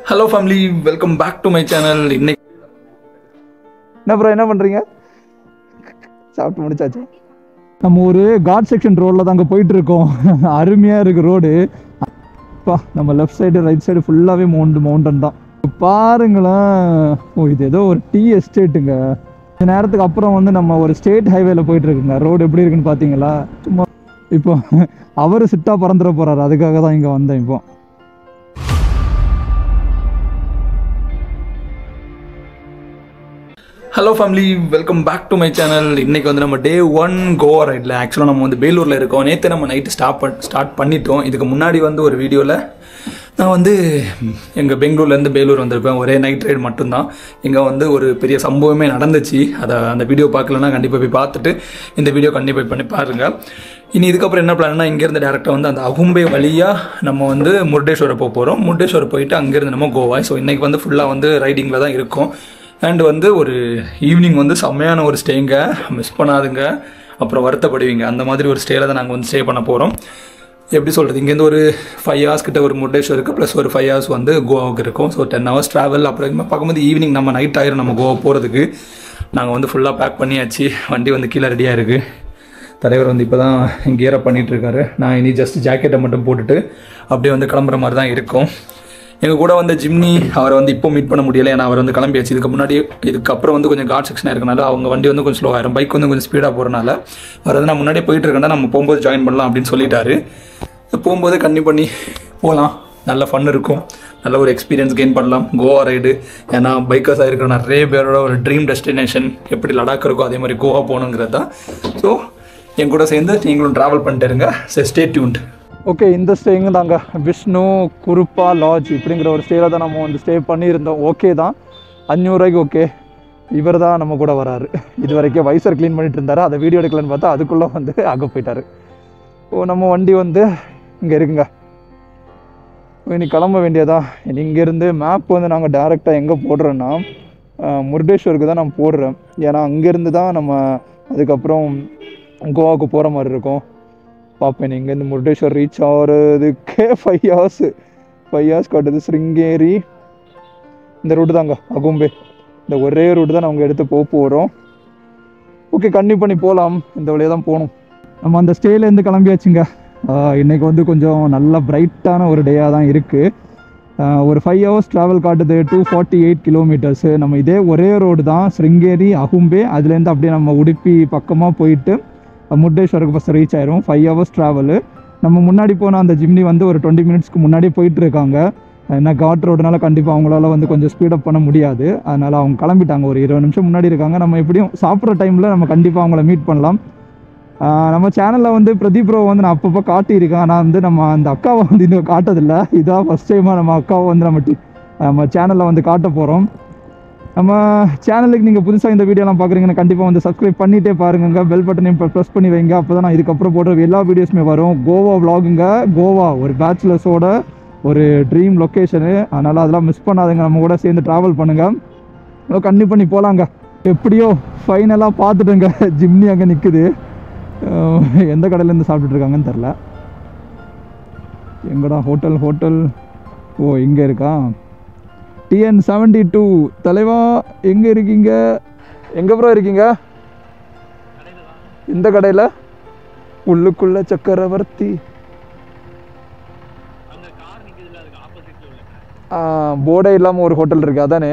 Hello family welcome back to my channel இன்னைக்கு என்ன bro என்ன பண்ணுறீங்க சாப்பிட்டு முடிச்சாச்சு நம்ம ஒரு காட் செக்ஷன் ரோடில் தான் அங்கே போயிட்டு இருக்கோம் அருமையாக இருக்கு ரோடு அப்பா நம்ம லெஃப்ட் சைடு ரைட் சைடு ஃபுல்லாகவே மவுண்ட் மவுண்டன் தான் பாருங்களேன் ஓ இது ஏதோ ஒரு டீ எஸ்டேட்டுங்க இந்த நேரத்துக்கு அப்புறம் வந்து நம்ம ஒரு ஸ்டேட் ஹைவேல போயிட்டு இருக்குங்க ரோடு எப்படி இருக்குன்னு பார்த்தீங்களா சும்மா இப்போ அவர் சிட்டா பறந்துட போறாரு அதுக்காக தான் இங்கே வந்தேன் இப்போ hello family welcome back to my channel இன்னைக்கு வந்து நம்ம டே ஒன் கோவா ரைடில் ஆக்சுவலாக நம்ம வந்து வேலூரில் இருக்கோம் நேற்று நம்ம நைட்டு ஸ்டாப் ஸ்டார்ட் பண்ணிட்டோம் இதுக்கு முன்னாடி வந்து ஒரு வீடியோவில் நான் வந்து எங்கள் பெங்களூர்லேருந்து வேலூர் வந்திருப்பேன் ஒரே நைட் ரைடு மட்டும்தான் இங்கே வந்து ஒரு பெரிய சம்பவமே நடந்துச்சு அதை அந்த வீடியோ பார்க்கலன்னா கண்டிப்பாக போய் பார்த்துட்டு இந்த வீடியோ கண்டிப்பாக பண்ணி பாருங்கள் இனி இதுக்கப்புறம் என்ன பிளான்னா இங்கேருந்து டேரெக்டாக வந்து அந்த அகும்பே வழியாக நம்ம வந்து முருடேஸ்வரம் போக போகிறோம் முருடேஸ்வரம் போயிட்டு அங்கேருந்து நம்ம கோவா ஸோ இன்றைக்கி வந்து ஃபுல்லாக வந்து ரைடிங்கில் தான் இருக்கோம் அண்ட் வந்து ஒரு ஈவினிங் வந்து செம்மையான ஒரு ஸ்டேங்க மிஸ் பண்ணாதுங்க அப்புறம் வருத்தப்படுவீங்க அந்த மாதிரி ஒரு ஸ்டேல தான் நாங்கள் வந்து ஸ்டே பண்ண போகிறோம் எப்படி சொல்கிறது இங்கேருந்து ஒரு ஃபைவ் ஹவர்ஸ் கிட்ட ஒரு முருடேஸ்வருக்கு ப்ளஸ் ஒரு ஃபைவ் ஹவர்ஸ் வந்து கோவாவுக்கு இருக்கும் ஸோ டென் ஹவர்ஸ் ட்ராவல் அப்புறம் பார்க்கும்போது ஈவினிங் நம்ம நைட் ஆயிரும் நம்ம கோவா போகிறதுக்கு நாங்கள் வந்து ஃபுல்லாக பேக் பண்ணியாச்சு வண்டி வந்து கீழே ரெடியாக இருக்குது தலைவர் வந்து இப்போ தான் கியரப் பண்ணிட்டு இருக்காரு நான் இனி ஜஸ்ட் ஜாக்கெட்டை மட்டும் போட்டுட்டு அப்படியே வந்து கிளம்புற மாதிரி தான் இருக்கும் எங்கள் கூட வந்த ஜிம்னி அவரை வந்து இப்போ மீட் பண்ண முடியல ஏன்னா அவர் வந்து கிளம்பியாச்சு இதுக்கு முன்னாடி இதுக்கப்புறம் வந்து கொஞ்சம் காட் செக்ஷனாக இருக்கனால அவங்க வண்டி வந்து கொஞ்சம் ஸ்லோ ஆயிரும் பைக் வந்து கொஞ்சம் ஸ்பீடாக போகிறனால அவர் வந்து நான் முன்னாடியே போயிட்டு இருக்கேன்னா நம்ம போகும்போது ஜாயின் பண்ணலாம் அப்படின்னு சொல்லிட்டாரு போகும்போது கன்னி பண்ணி போகலாம் நல்ல ஃபன் இருக்கும் நல்ல ஒரு எக்ஸ்பீரியன்ஸ் கெயின் பண்ணலாம் கோவா ரைடு ஏன்னா பைக்கர்ஸாக இருக்கிற நிறைய பேரோட ஒரு ட்ரீம் டெஸ்டினேஷன் எப்படி லடாக் இருக்கோ அதே மாதிரி கோவா போகணுங்கிறது தான் ஸோ என் கூட சேர்ந்து நீங்களும் ட்ராவல் பண்ணிட்டு இருங்க ஸ்டே டியூன்ட் ஓகே இந்த ஸ்டேங்க தாங்க விஷ்ணு குருப்பா லாட்ஜ் இப்படிங்கிற ஒரு ஸ்டேல தான் நம்ம வந்து ஸ்டே பண்ணியிருந்தோம் ஓகே தான் அஞ்சூறுரூவாய்க்கு ஓகே இவர் தான் நம்ம கூட வராரு இது வரைக்கும் வைசர் க்ளீன் பண்ணிட்டு இருந்தாரு அதை வீடியோ எடுக்கலன்னு பார்த்தா அதுக்குள்ளே வந்து அங்கே போயிட்டாரு ஓ நம்ம வண்டி வந்து இங்கே இருக்குங்க ஓ, இனி கிளம்ப வேண்டியதா இனி இங்கேருந்து மேப் வந்து நாங்கள் டேரெக்டாக எங்கே போடுறோன்னா அஹ், முருடேஸ்வருக்கு தான் நான் போடுறேன் ஏன்னா அங்கேருந்து தான் நம்ம அதுக்கப்புறம் கோவாவுக்கு போகிற மாதிரி இருக்கும் பார்ப்பேன் இங்கேருந்து முருடேஸ்வர் ரீச் ஆகிறதுக்கே ஃபைவ் ஹவர்ஸ் ஃபைவ் ஹவர்ஸ் காட்டுது ஸ்ருங்கேரி இந்த ரூட்டு தாங்க அகும்பே இந்த ஒரே ரூட்டு தான் நாங்கள் எடுத்து போக போகிறோம் ஓகே கன்னி பண்ணி போகலாம் இந்த வழியாக தான் போகணும் நம்ம அந்த ஸ்டேலேருந்து கிளம்பியாச்சுங்க ஆஹ் இன்னைக்கு வந்து கொஞ்சம் நல்ல பிரைட்டான ஒரு டேயாக தான் இருக்குது ஒரு ஃபைவ் ஹவர்ஸ் ட்ராவல் காட்டுது டூ ஃபார்ட்டி எயிட் கிலோமீட்டர்ஸு நம்ம இதே ஒரே ரோடு தான் ஸ்ருங்கேரி அகும்பே அதுலேருந்து அப்படியே நம்ம உடுப்பி பக்கமாக போயிட்டு முருடேஸ்வருக்கு ஃபஸ்ட் ரீச் ஆயிரும் ஃபைவ் ஹவர்ஸ் ட்ராவலு நம்ம முன்னாடி போன அந்த ஜிம்னி வந்து ஒரு டுவெண்ட்டி மினிட்ஸ்க்கு முன்னாடி போயிட்டு இருக்காங்க ஏன்னா காட் ரோடுனால கண்டிப்பாக அவங்களால வந்து கொஞ்சம் ஸ்பீடப் பண்ண முடியாது அதனால் அவங்க கிளம்பிட்டாங்க ஒரு இருபது நிமிஷம் முன்னாடி இருக்காங்க நம்ம எப்படியும் சாப்பிட்ற டைமில் நம்ம கண்டிப்பாக அவங்கள மீட் பண்ணலாம் ஆஹ் நம்ம சேனலில் வந்து பிரதீப் ப்ரோ வந்து நான் அப்பப்போ காட்டியிருக்கேன் ஆனால் வந்து நம்ம அந்த அக்காவை வந்து இன்னும் காட்டதில்லை இதான் ஃபஸ்ட் டைமாக நம்ம அக்காவை வந்து நம்ம டி- நம்ம சேனலில் வந்து காட்ட போகிறோம் நம்ம சேனலுக்கு நீங்கள் புதுசாக இந்த வீடியோலாம் பார்க்குறீங்கன்னா கண்டிப்பாக வந்து சப்ஸ்கிரைப் பண்ணிட்டே பாருங்க பெல் பட்டனையும் ப்ரெஸ் பண்ணி வைங்க அப்போ தான் நான் இதுக்கப்புறம் போடுற எல்லா வீடியோஸுமே வரும் கோவா vlogங்க கோவா ஒரு பேச்சுலர்ஸோட ஒரு ட்ரீம் லொக்கேஷனு அதனால் அதெல்லாம் மிஸ் பண்ணாதுங்க நம்ம கூட சேர்ந்து ட்ராவல் பண்ணுங்கள் கன்னி பண்ணி போகலாங்க எப்படியோ ஃபைனலாக பார்த்துட்டுங்க ஜிம்னி அங்கே நிற்குது எந்த கடையிலேருந்து சாப்பிட்டுட்டு இருக்காங்கன்னு தெரில எங்கடா ஹோட்டல் ஹோட்டல் ஓ இங்கே இருக்கா டிஎன் செவன்டி டூ தலைவா எங்கே இருக்கீங்க எங்கே ப்ரோ இருக்கீங்க இந்த கடையில் உள்ளுக்குள்ள சக்கரவர்த்தி போர்டே இல்லாமல் ஒரு ஹோட்டல் இருக்கு அதானே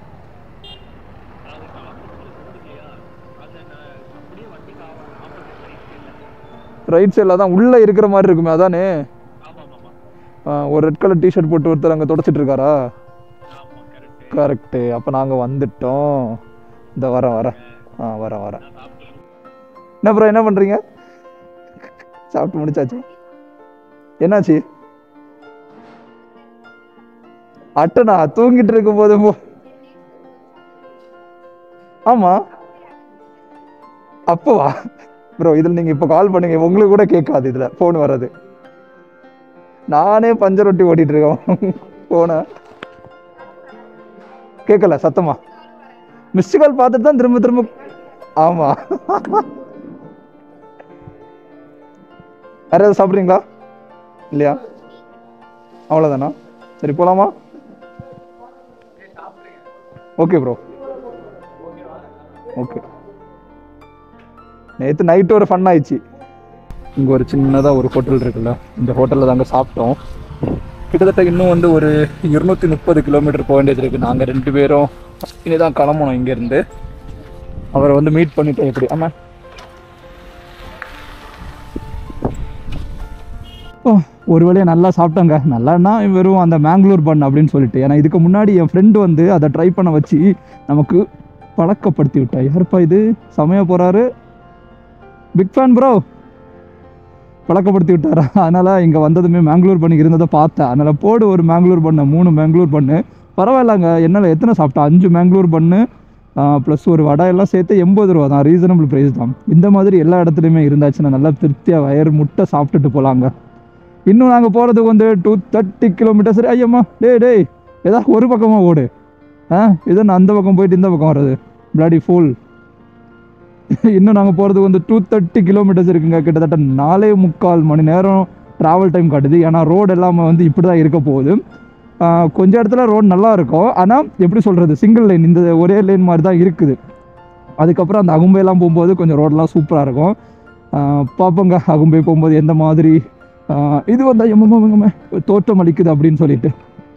ரைட் சைடில் தான் உள்ளே இருக்கிற மாதிரி இருக்குமே அதானே ஆ, ஒரு ரெட் கலர் டிஷர்ட் போட்டு ஒருத்தர் அங்கே தொடச்சிட்டு இருக்காரா கரெக்டு அப்போ நாங்கள் வந்துட்டோம் இந்த வரேன் வரேன் ஆ வரேன் வரேன் என்ன ப்ரோ என்ன பண்ணுறீங்க சாப்பிட்டு முடிச்சாச்சு என்னாச்சு அட்டனா தூங்கிட்டு இருக்கும் போது போ ஆமா அப்போவா ப்ரோ இதில் நீங்கள் இப்போ கால் பண்ணுங்க உங்களுக்கு கூட கேட்காது இதில் ஃபோன் வர்றது நானே பஞ்சர் ஒட்டி ஓட்டிட்டு இருக்கேன் ஃபோனை கேட்கல சத்தமா மிஸ்டு கால் பார்த்துட்டு தான் திரும்ப திரும்ப ஆமா வேற ஏதாவது சாப்பிட்றீங்களா இல்லையா அவ்வளோதானா சரி போலாமா ஓகே ப்ரோ ஓகே நேற்று நைட்டு ஒரு ஃபன் ஆயிடுச்சு இங்கே ஒரு சின்னதாக ஒரு ஹோட்டல் இருக்குல்ல இந்த ஹோட்டலில் தாங்க சாப்பிட்டோம் கிட்டத்தட்ட இன்னும் வந்து ஒரு இருநூத்தி முப்பது கிலோமீட்டர் போக வேண்டியது இருக்குது நாங்கள் ரெண்டு பேரும் இனிதான் கிளம்பணும் இங்கேருந்து அவரை வந்து மீட் பண்ணிட்டோம் எப்படி ஆமாம் ஓ ஒரு வேளையை நல்லா சாப்பிட்டாங்க நல்லான்னா வெறும் அந்த மேங்களூர் பன் அப்படின்னு சொல்லிட்டு ஏன்னா இதுக்கு முன்னாடி என் ஃப்ரெண்டு வந்து அதை ட்ரை பண்ண வச்சு நமக்கு பழக்கப்படுத்தி விட்டா யாருப்பா இது செமையா போறாரு பிக் ஃபேன் ப்ரோ பழக்கப்படுத்தி விட்டாரா அதனால இங்கே வந்ததுமே மேங்களூர் பண்ணி இருந்ததை பார்த்தேன் அதனால போடு ஒரு மேங்களூர் பண்ணு மூணு மேங்களூர் பண்ணு பரவாயில்லங்க என்னால் எத்தனை சாப்பிட்டேன் அஞ்சு மேங்களூர் பண்ணு ப்ளஸ் ஒரு வடை எல்லாம் சேர்த்து எண்பது ரூபா தான் ரீசனபிள் ப்ரைஸ் தான் இந்த மாதிரி எல்லா இடத்துலையுமே இருந்தாச்சுன்னா நல்லா திருப்தியாக வயர் முட்டை சாப்பிட்டுட்டு போகலாங்க இன்னும் நாங்கள் போகிறதுக்கு வந்து டூ தேர்ட்டி கிலோமீட்டர்ஸ் ஐயம்மா டேய் டேய் ஏதாவது ஒரு பக்கமாக ஓடு ஆ இதோ நான் அந்த பக்கம் போயிட்டு இந்த பக்கம் வர்றது பிளாடி ஃபுல் இன்னும் நாங்கள் போகிறதுக்கு வந்து டூ தேர்ட்டி கிலோமீட்டர்ஸ் இருக்குங்க கிட்டத்தட்ட நாலே முக்கால் மணி நேரம் ட்ராவல் டைம் காட்டுது ஏன்னா ரோடு எல்லாமே வந்து இப்படி தான் இருக்க போகுது ஆ, கொஞ்ச இடத்துல ரோடு நல்லா இருக்கும் ஆனால் எப்படி சொல்கிறது சிங்கிள் லைன் இந்த ஒரே லைன் மாதிரி தான் இருக்குது அதுக்கப்புறம் அந்த அகும்பையெல்லாம் போகும்போது கொஞ்சம் ரோடெல்லாம் சூப்பராக இருக்கும் ஆ, பார்ப்போங்க அகும்பை போகும்போது எந்த மாதிரி ஆ, இது வந்து எம்ம தோற்றம் அளிக்குது அப்படின்னு சொல்லிட்டு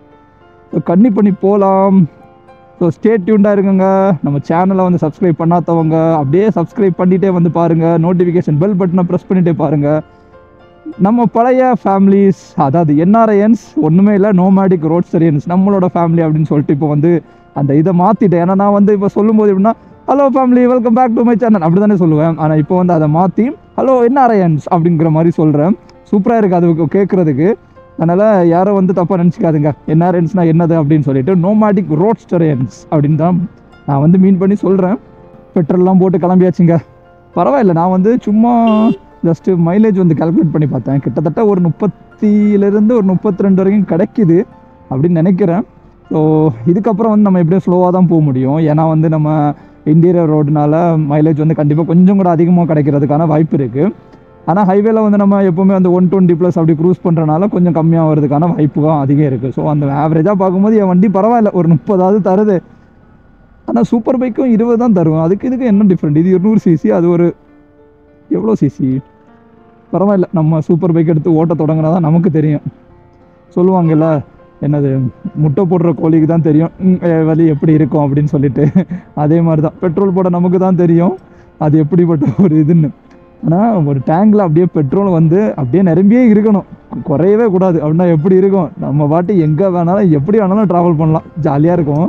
ஸோ கன்னி பண்ணி போகலாம் ஸோ ஸ்டே டியூண்டாக இருக்குங்க நம்ம சேனலை வந்து சப்ஸ்கிரைப் பண்ணாதவங்க அப்படியே சப்ஸ்கிரைப் பண்ணிகிட்டே வந்து பாருங்கள் நோட்டிஃபிகேஷன் பெல் பட்டனை ப்ரெஸ் பண்ணிகிட்டே பாருங்கள் நம்ம பழைய ஃபேமிலிஸ் அதாவது என்ஆர்ஐஎன்ஸ் ஒன்றுமே இல்லை நோமேடிக் ரோட்ஸ்டரியன்ஸ் நம்மளோட ஃபேமிலி அப்படின்னு சொல்லிட்டு இப்போ வந்து அந்த இதை மாற்றிட்டேன் ஏன்னா நான் வந்து இப்போ சொல்லும்போது எப்படின்னா hello family welcome back to my channel அப்படி தானே சொல்லுவேன் ஆனால் இப்போ வந்து அதை மாற்றி ஹலோ என்ஆர்ஐஎன்ஸ் அப்படிங்கிற மாதிரி சொல்கிறேன் சூப்பராக இருக்குது அது கேட்குறதுக்கு அதனால் யாரும் வந்து தப்பாக நினச்சிக்காதுங்க என்ஆர்என்ஸ்னால் என்னது அப்படின்னு சொல்லிட்டு நோமேடிக் ரோட்ஸ்டரியன்ஸ் அப்படின்னு தான் நான் வந்து மீன் பண்ணி சொல்கிறேன் பெட்ரோல்லாம் போட்டு கிளம்பியாச்சுங்க பரவாயில்ல நான் வந்து சும்மா ஜஸ்ட்டு மைலேஜ் வந்து கால்குலேட் பண்ணி பார்த்தேன் கிட்டத்தட்ட ஒரு முப்பத்திலேருந்து ஒரு முப்பத்தி ரெண்டு வரைக்கும் கிடைக்குது அப்படின்னு நினைக்கிறேன் ஸோ இதுக்கப்புறம் வந்து நம்ம எப்படியும் ஸ்லோவாக தான் போக முடியும் ஏன்னா வந்து நம்ம இன்டீரியர் ரோடுனால மைலேஜ் வந்து கண்டிப்பாக கொஞ்சம் கூட அதிகமாக கிடைக்கிறதுக்கான வாய்ப்பு இருக்குது ஆனால் ஹைவேல வந்து நம்ம எப்போவுமே வந்து ஒன் டுவெண்ட்டி ப்ளஸ் அப்படி க்ரூஸ் பண்ணுறனால கொஞ்சம் கம்மியாக வரதுக்கான வாய்ப்புகளும் அதிகம் இருக்குது ஸோ அந்த ஆவரேஜாக பார்க்கும்போது என் வண்டி பரவாயில்ல ஒரு முப்பதாவது தருது ஆனால் சூப்பர் பைக்கும் இருபது தான் தரும் அதுக்கு இதுக்கு என்ன டிஃப்ரெண்ட் இது இருநூறு சிசி அது ஒரு எவ்வளோ சிசி பரவாயில்ல நம்ம சூப்பர் பைக் எடுத்து ஓட்ட தொடங்கினா தான் நமக்கு தெரியும் சொல்லுவாங்கல்ல என்னது முட்டை போடுற கோழிக்கு தான் தெரியும் ம், எ, வலி எப்படி இருக்கும் அப்படின்னு சொல்லிட்டு அதே மாதிரி தான் பெட்ரோல் போட நமக்கு தான் தெரியும் அது எப்படிப்பட்ட ஒரு இதுன்னு ஆனால் ஒரு டேங்கில் அப்படியே பெட்ரோல் வந்து அப்படியே நிரம்பியே இருக்கணும் குறையவே கூடாது அப்படின்னா எப்படி இருக்கும் நம்ம பாட்டு எங்கே வேணாலும் எப்படி வேணாலும் ட்ராவல் பண்ணலாம் ஜாலியாக இருக்கும்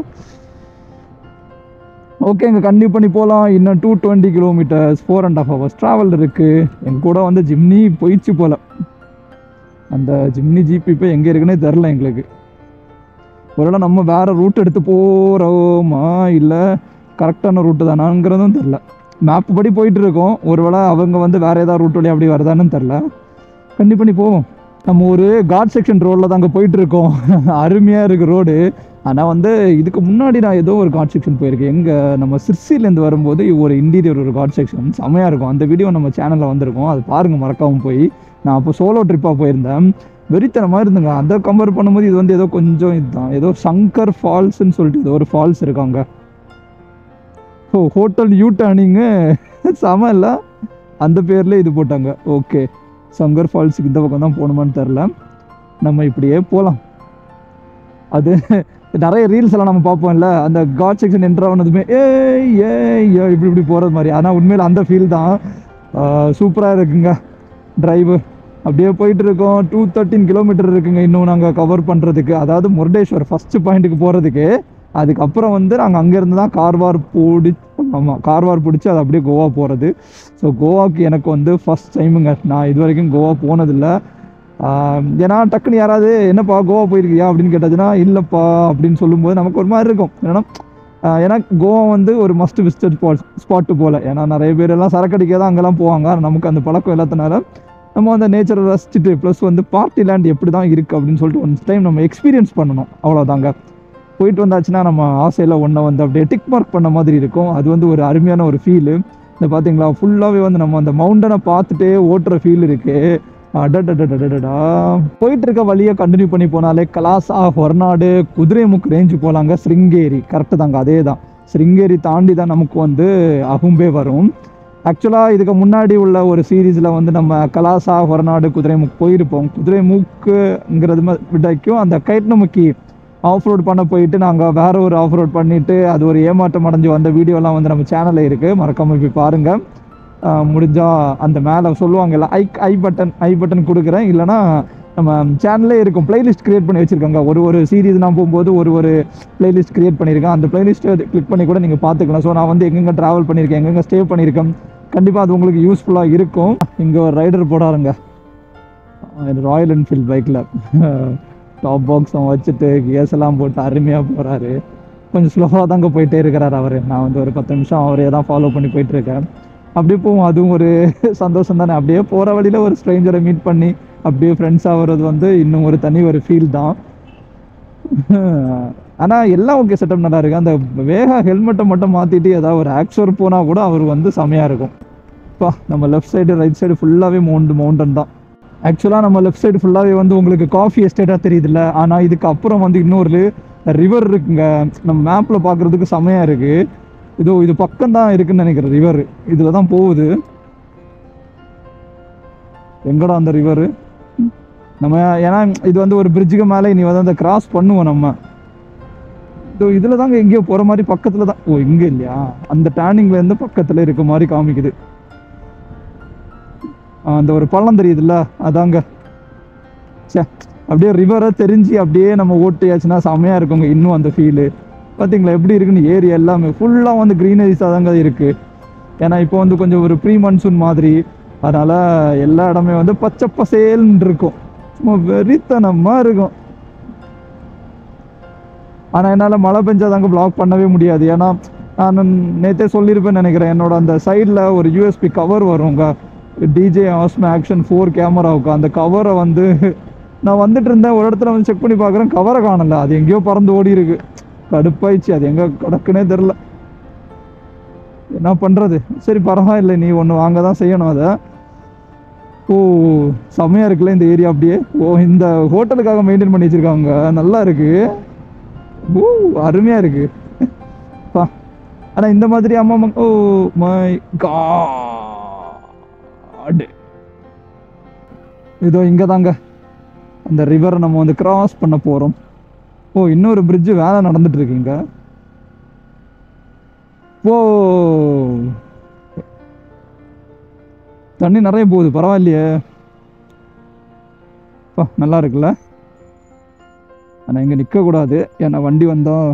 ஓகே இங்கே கண்டினியூ பண்ணி போகலாம் இன்னும் two twenty kilometres four and half hours travel இருக்குது எங்க கூட வந்து ஜிம்னி போயிடுச்சு போல் அந்த ஜிம்னி ஜீப் இப்போ எங்கே இருக்குன்னே தெரில எங்களுக்கு ஒருவேளை நம்ம வேறு ரூட் எடுத்து போகிறோமா இல்லை கரெக்டான ரூட்டு தானாங்கிறதும் தெரில மேப் படி போயிட்டு இருக்கோம் ஒருவேளை அவங்க வந்து வேறு ஏதாவது ரூட் வழி அப்படி வருதான்னு தெரில கண்டிப்பாக பண்ணி போவோம் நம்ம ஒரு காட் செக்ஷன் ரோடில் தாங்க போயிட்டு இருக்கோம் அருமையாக இருக்குது ரோடு ஆனால் வந்து இதுக்கு முன்னாடி நான் ஏதோ ஒரு காட் செக்ஷன் போயிருக்கேன் எங்கே நம்ம சிர்சிலேருந்து வரும்போது ஒரு இன்டீரியர் ஒரு காட் செக்ஷன் செமையாக இருக்கும் அந்த வீடியோ நம்ம சேனலில் வந்திருக்கோம் அது பாருங்கள் மறக்காமல் போய் நான் அப்போ சோலோ ட்ரிப்பாக போயிருந்தேன் வெறித்தனமாக இருந்துங்க அதை கம்பேர் பண்ணும்போது இது வந்து ஏதோ கொஞ்சம் இதுதான் ஏதோ சங்கர் ஃபால்ஸ்ன்னு சொல்லிட்டு ஏதோ ஒரு ஃபால்ஸ் இருக்காங்க ஓ ஹோட்டல் யூ டர்னிங்கு செம இல்லை அந்த பேர்ல இது போட்டாங்க ஓகே சங்கர் ஃபால்ஸுக்கு இந்த பக்கம் தான் போகணுமான்னு தெரில நம்ம இப்படியே போகலாம் அது நிறைய ரீல்ஸ் எல்லாம் நம்ம பார்ப்போம்ல அந்த காட் செக்ஷன் என்ட்ரு ஆனதுமே ஏய் ஏய் ஏய் இப்படி இப்படி போகிறது மாதிரி ஆனால் உண்மையில் அந்த ஃபீல் தான் சூப்பராக இருக்குங்க டிரைவு அப்படியே போயிட்டு இருக்கோம் டூ தேர்ட்டின் கிலோமீட்டர் இருக்குங்க இன்னும் நாங்கள் கவர் பண்ணுறதுக்கு அதாவது முருடேஸ்வர் ஃபஸ்ட்டு பாயிண்ட்டுக்கு போகிறதுக்கு அதுக்கப்புறம் வந்து நாங்கள் அங்கேருந்து தான் கார்வார் பிடி ஆமாம் கார்வார் பிடிச்சி அது அப்படியே கோவா போகிறது ஸோ கோவாக்கு எனக்கு வந்து ஃபஸ்ட் டைமுங்க நான் இது வரைக்கும் கோவா போனதில்லை ஆஹ் ஏன்னா டக்குன்னு யாராவது என்னப்பா கோவா போயிருக்கியா அப்படின்னு கேட்டாச்சுன்னா இல்லைப்பா அப்படின்னு சொல்லும்போது நமக்கு ஒரு மாதிரி இருக்கும் ஏன்னா ஆஹ் ஏன்னா கோவா வந்து ஒரு மஸ்ட் விசிட்டட் ஸ்பாட் ஸ்பாட்டு போல் ஏன்னா நிறைய பேர் எல்லாம் சரக்கடிக்க தான் அங்கெல்லாம் போவாங்க ஆனா நமக்கு அந்த பழக்கம் இல்லாதனால நம்ம அந்த நேச்சரை ரசிச்சுட்டு ப்ளஸ் வந்து பார்ட்டி லேண்ட் எப்படி தான் இருக்குது அப்படின்னு சொல்லிட்டு ஒன் டைம் நம்ம எக்ஸ்பீரியன்ஸ் பண்ணணும் அவ்வளோதாங்க போயிட்டு வந்தாச்சுன்னா நம்ம ஆசையில் ஒன்றை வந்து அப்படியே டிக் மார்க் பண்ண மாதிரி இருக்கும் அது வந்து ஒரு அருமையான ஒரு ஃபீலு இந்த பார்த்தீங்களா ஃபுல்லாகவே வந்து நம்ம அந்த மவுண்டனை பார்த்துட்டே ஓட்டுற ஃபீல் இருக்குது அடடடடடடா போயிட்டு இருக்க வழியை கண்டினியூ பண்ணி போனாலே கலாசா ஹொர்நாடு குதிரைமுக் ரேஞ்சு போலாங்க ஸ்ருங்கேரி கரெக்டு தாங்க அதே தான் ஸ்ருங்கேரி தாண்டி தான் நமக்கு வந்து அகும்பே வரும் ஆக்சுவலாக இதுக்கு முன்னாடி உள்ள ஒரு சீரீஸில் வந்து நம்ம கலாசா ஹொரநாடு குதிரைமுக் போயிருப்போம் குதிரைமுக்குங்கிறது ம- விடைக்கும் அந்த கைட்னமுக்கி ஆஃப் ரோட் பண்ண போயிட்டு நாங்கள் வேற ஒரு ஆஃப் ரோட் பண்ணிட்டு அது ஒரு ஏமாற்றம் அடைஞ்சு வந்த வீடியோலாம் வந்து நம்ம சேனலில் இருக்குது மறக்காம போய் பாருங்கள் முடிஞ்சால் அந்த மேலே சொல்லுவாங்கல்ல ஐ ஐ பட்டன் ஐ பட்டன் கொடுக்குறேன் இல்லைனா நம்ம சேனல்லே இருக்கும் பிளேலிஸ்ட் கிரியேட் பண்ணி வச்சுருக்காங்க ஒரு ஒரு சீரீஸ் நான் போகும்போது ஒரு ஒரு பிளேலிஸ்ட் கிரியேட் பண்ணியிருக்கேன் அந்த பிளேலிஸ்ட்டை கிளிக் பண்ணி கூட நீங்கள் பார்த்துக்கலாம் ஸோ நான் வந்து எங்கெங்கே ட்ராவல் பண்ணியிருக்கேன் எங்கெங்கே ஸ்டே பண்ணியிருக்கேன் கண்டிப்பாக அது உங்களுக்கு யூஸ்ஃபுல்லாக இருக்கும் இங்கே ஒரு ரைடர் போடாருங்க ராயல் என்ஃபீல்ட் பைக்கில் டாப் பாக்ஸும் வச்சுட்டு கேஸ் எல்லாம் போட்டு அருமையாக போகிறாரு கொஞ்சம் ஸ்லோவாக தாங்க போயிட்டே இருக்கிறார் அவர் நான் வந்து ஒரு பத்து நிமிஷம் அவரே தான் ஃபாலோ பண்ணி போயிட்டு இருக்கேன் அப்படியே போவோம் அதுவும் ஒரு சந்தோஷம் தானே அப்படியே போகிற வழியில் ஒரு ஸ்ட்ரேஞ்சரை மீட் பண்ணி அப்படியே ஃப்ரெண்ட்ஸ் ஆகிறது வந்து இன்னும் ஒரு தனி ஒரு ஃபீல் தான் ஆனால் எல்லாம் ஓகே செட்டப் நல்லா இருக்கு அந்த வேகா ஹெல்மெட்டை மட்டும் மாற்றிட்டு ஏதாவது ஒரு ஆக்சர் போனால் கூட அவர் வந்து செமையாக இருக்கும் பா நம்ம லெஃப்ட் சைடு ரைட் சைடு ஃபுல்லாகவே மவுண்ட் மவுண்டன் தான் ஆக்சுவலாக நம்ம லெஃப்ட் சைடு ஃபுல்லாகவே வந்து உங்களுக்கு காஃபி எஸ்டேட்டாக தெரியுதுல்ல ஆனால் இதுக்கு அப்புறம் வந்து இன்னொரு ரிவர் இருக்குங்க நம்ம மேப்பில் பார்க்குறதுக்கு செமையாக இருக்குது இதோ இது பக்கம் தான் இருக்குன்னு நினைக்கிறேன் ரிவர் இதில் தான் போகுது எங்கடா அந்த ரிவரு நம்ம ஏன்னா இது வந்து ஒரு பிரிட்ஜுக்கு மேலே இனி வந்து அந்த கிராஸ் பண்ணுவோம் நம்ம இதோ இதில் தாங்க எங்கேயோ போகிற மாதிரி பக்கத்தில் தான் ஓ இங்கே இல்லையா அந்த டேர்னிங்ல இருந்து பக்கத்தில் இருக்க மாதிரி காமிக்குது ஆ, அந்த ஒரு பள்ளம் தெரியுதுல்ல அதாங்க சே அப்படியே ரிவரை தெரிஞ்சு அப்படியே நம்ம ஓட்டியாச்சுன்னா செமையாக இருக்குங்க இன்னும் அந்த ஃபீலு பார்த்தீங்களா எப்படி இருக்குன்னு ஏரியா எல்லாமே ஃபுல்லாக வந்து க்ரீனரிஸாக தாங்க இருக்குது ஏன்னா இப்போ வந்து கொஞ்சம் ஒரு ப்ரீ மான்சூன் மாதிரி அதனால் எல்லா இடமே வந்து பச்சை பசேல்னு இருக்கும் சும்மா வெறித்தனமாக இருக்கும் ஆனால் என்னால் மழை பெஞ்சாதாங்க ப்ளாக் பண்ணவே முடியாது ஏன்னா நான் நேற்றே சொல்லியிருப்பேன்னு நினைக்கிறேன் என்னோட அந்த சைடில் ஒரு யூஎஸ்பி கவர் வருங்க டிஜே ஆஸ்மே ஆக்ஷன் ஃபோர் கேமராவுக்கு அந்த கவரை வந்து நான் வந்துட்டு இருந்தேன் ஒரு இடத்துல வந்து செக் பண்ணி பார்க்குறேன் கவரை காணல அது எங்கேயோ பறந்து ஓடி இருக்கு கடுப்பாயிடுச்சு அது எங்கே கிடக்குனே தெரில என்ன பண்ணுறது சரி பரவாயில்லை நீ ஒன்று வாங்க தான் செய்யணும் அதை ஓ செம்மையாக இருக்குல்ல இந்த ஏரியா அப்படியே ஓ இந்த ஹோட்டலுக்காக மெயின்டைன் பண்ணி வச்சுருக்காங்க நல்லா இருக்கு ஓ அருமையாக இருக்கு பா ஆனால் இந்த மாதிரி அம்மா மக்- ஓ மை காட் இதோ இங்கே தாங்க அந்த ரிவரை நம்ம வந்து கிராஸ் பண்ண போகிறோம் ஓ இன்னொரு bridge வேலை நடந்துட்டு இருக்குங்க ஓ தண்ணி நிறைய போகுது பரவாயில்லையே பா நல்லா இருக்குல்ல ஆனால் இங்கே நிற்கக்கூடாது ஏன்னா வண்டி வந்தால்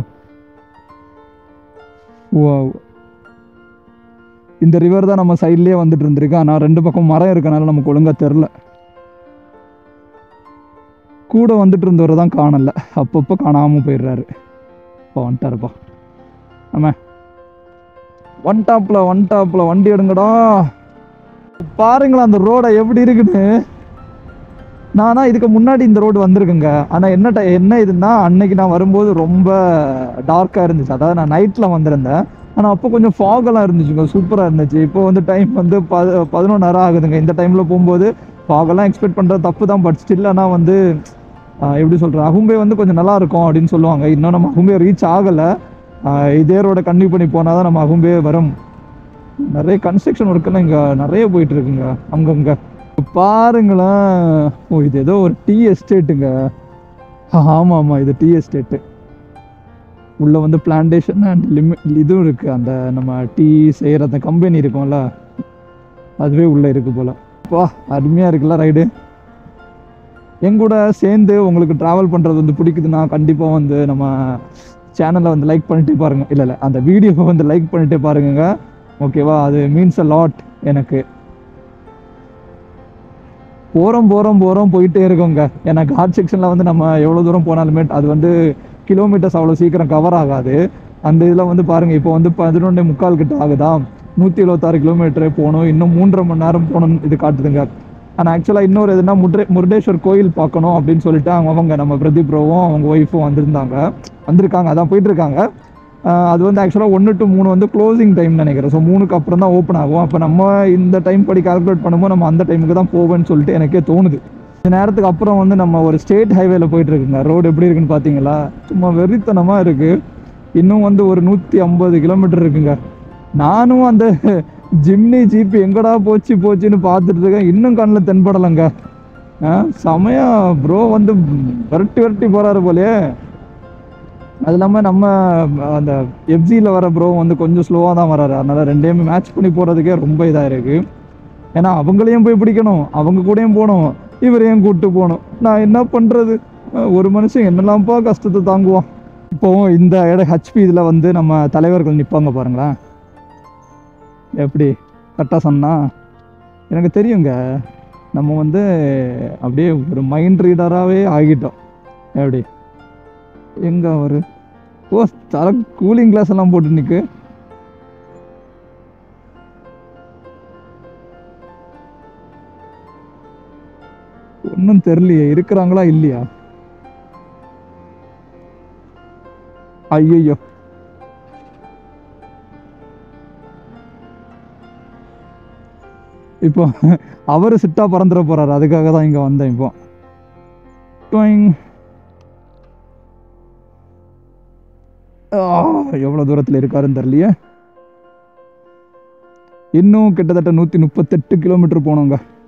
ஓ இந்த ரிவர் தான் நம்ம சைட்லேயே வந்துட்டு இருந்திருக்கு ஆனால் ரெண்டு பக்கம் மரம் இருக்கனால நமக்கு ஒழுங்காக தெரில கூட வந்துட்டு இருந்தவரை தான் காணல அப்பப்போ காணாமல் போயிடுறாரு இப்போ வந்துட்டாருப்பா ஆமாம் ஒன் டாப்பில் ஒன் டாப்பில் வண்டி எடுங்கடா பாருங்களேன் அந்த ரோடை எப்படி இருக்குன்னு நானா இதுக்கு முன்னாடி இந்த ரோடு வந்திருக்குங்க ஆனால் என்ன ti- என்ன இதுன்னா அன்னைக்கு நான் வரும்போது ரொம்ப டார்க்காக இருந்துச்சு அதாவது நான் நைட்டில் வந்திருந்தேன் ஆனால் அப்போ கொஞ்சம் fog எல்லாம் இருந்துச்சுங்க சூப்பராக இருந்துச்சு இப்போ வந்து டைம் வந்து ப பதினொன்னரை ஆகுதுங்க இந்த டைமில் போகும்போது fog எல்லாம் எக்ஸ்பெக்ட் பண்ணுறது தப்பு தான் பட் ஸ்டில் ஆனால் வந்து ஆஹ் எப்படி சொல்கிறேன் அகும்பே வந்து கொஞ்சம் நல்லா இருக்கும் அப்படின்னு சொல்லுவாங்க இன்னும் நம்ம அகும்பே ரீச் ஆகலை இதே ரோட கன்டினியூ பண்ணி போனால் தான் நம்ம அகும்பே வரும் நிறைய கன்ஸ்ட்ரக்ஷன் ஒர்க்கெல்லாம் இங்கே நிறைய போயிட்டு இருக்குங்க அங்கங்க பாருங்களேன் ஓ இது ஏதோ ஒரு டீ எஸ்டேட்டுங்க ஆமாம் ஆமாம் இது டீ எஸ்டேட்டு உள்ளே வந்து பிளான்டேஷன் அண்ட் லிமிட் இதுவும் இருக்குது அந்த நம்ம டீ செய்கிற அந்த கம்பெனி இருக்கும்ல அதுவே உள்ளே இருக்குது போல் வா அருமையாக இருக்குல்ல ரைடு என் கூட சேர்ந்து உங்களுக்கு ட்ராவல் பண்ணுறது வந்து பிடிக்குதுன்னா கண்டிப்பாக வந்து நம்ம சேனலை வந்து லைக் பண்ணிட்டே பாருங்க இல்லை இல்லை அந்த வீடியோவை வந்து லைக் பண்ணிட்டே பாருங்க ஓகேவா அது மீன்ஸ் அ லாட் எனக்கு போகிறோம் போகிறோம் போகிறோம் போயிட்டே இருக்கோங்க ஏன்னா காட் செக்ஷனில் வந்து நம்ம எவ்வளோ தூரம் போனாலுமே அது வந்து கிலோமீட்டர்ஸ் அவ்வளோ சீக்கிரம் கவர் ஆகாது அந்த இதில் வந்து பாருங்கள் இப்போ வந்து பதினொன்று முக்கால் கிட்ட ஆகுதா நூற்றி எழுபத்தாறு கிலோமீட்டரே போகணும் இன்னும் மூன்றரை மணி நேரம் போகணும்னு இது காட்டுதுங்க ஆனால் ஆக்சுவலாக இன்னொரு எதுனா முட்ரே முருடேஸ்வர் கோயில் பார்க்கணும் அப்படின்னு சொல்லிட்டு அவங்க அவங்க நம்ம பிரதீப் ப்ரோவும் அவங்க ஒய்ஃபும் வந்திருந்தாங்க வந்திருக்காங்க அதான் போயிட்டு இருக்காங்க ஆஹ் அது வந்து ஆக்சுவலாக ஒன்று டு மூணு வந்து க்ளோசிங் டைம் நினைக்கிறேன் ஸோ மூணுக்கு அப்புறம் தான் ஓப்பன் ஆகும் அப்போ நம்ம இந்த டைம் படி கால்குலேட் பண்ணும்போது நம்ம அந்த டைமுக்கு தான் போவேன்னு சொல்லிட்டு எனக்கே தோணுது இந்த நேரத்துக்கு அப்புறம் வந்து நம்ம ஒரு ஸ்டேட் ஹைவேல போயிட்டு இருக்குங்க ரோடு எப்படி இருக்குன்னு பார்த்தீங்களா சும்மா வெறித்தனமாக இருக்குது இன்னும் வந்து ஒரு நூற்றி ஐம்பது கிலோமீட்டர் இருக்குங்க நானும் அந்த ஜிம்னி ஜீப் எங்கடா போச்சு போச்சுன்னு பார்த்துட்டு இருக்கேன் இன்னும் கண்ணில் தென்படலைங்க ஆ செமையா ப்ரோ வந்து விரட்டி விரட்டி போகிறாரு போலயே அது இல்லாமல் நம்ம அந்த எஃப்சியில் வர ப்ரோ வந்து கொஞ்சம் ஸ்லோவாக தான் வராரு அதனால் ரெண்டையுமே மேட்ச் பண்ணி போகிறதுக்கே ரொம்ப இதாக இருக்குது ஏன்னா அவங்களையும் போய் பிடிக்கணும் அவங்க கூடயும் போகணும் இவரையும் கூப்பிட்டு போகணும் நான் என்ன பண்ணுறது ஒரு மனுஷன் என்னெல்லாம்ப்பா கஷ்டத்தை தாங்குவான் இப்போ இந்த இட ஹச்பி இதில் வந்து நம்ம தலைவர்கள் நிற்பாங்க பாருங்களேன் எப்படி கரெக்டாக சொன்னா எனக்கு தெரியுங்க நம்ம வந்து அப்படியே ஒரு மைண்ட் ரீடராகவே ஆகிட்டோம் எப்படி எங்க அவரு ஓ தர கூலிங் கிளாஸ் எல்லாம் போட்டு நிற்கு ஒன்றும் தெரியலையே இருக்கிறாங்களா இல்லையா ஐயோ இப்போ அவரு சிட்டா பறந்துட போறாரு அதுக்காக தான் இங்க வந்தேன் இப்போ டொயிங். ஆ, எவ்வளவு தூரத்துல இருக்காருன்னு தெரியலையே இன்னும் கிட்டத்தட்ட நூத்தி முப்பத்தெட்டு கிலோமீட்டர் போனோங்க